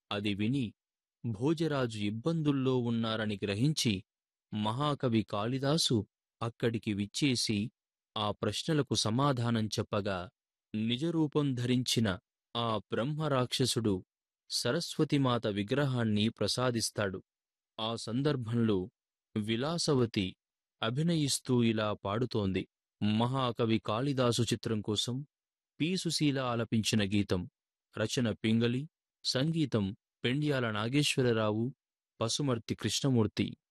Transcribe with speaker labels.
Speaker 1: అది విని భోజరాజు ఇబ్బందుల్లో ఉన్నారని గ్రహించి మహాకవి కాళిదాసు అక్కడికి విచ్చేసి ఆ ప్రశ్నలకు సమాధానం చెప్పగా నిజరూపం ధరించిన ఆ బ్రహ్మరాక్షసుడు సరస్వతిమాత విగ్రహాన్ని ప్రసాదిస్తాడు ఆ సందర్భంలో విలాసవతి అభినయిస్తూ ఇలా పాడుతోంది మహాకవి కాళిదాసు చిత్రం కోసం పి సుశీల ఆలపించిన గీతం రచన పింగళి సంగీతం పెండ్యాల నాగేశ్వరరావు పసుమర్తి కృష్ణమూర్తి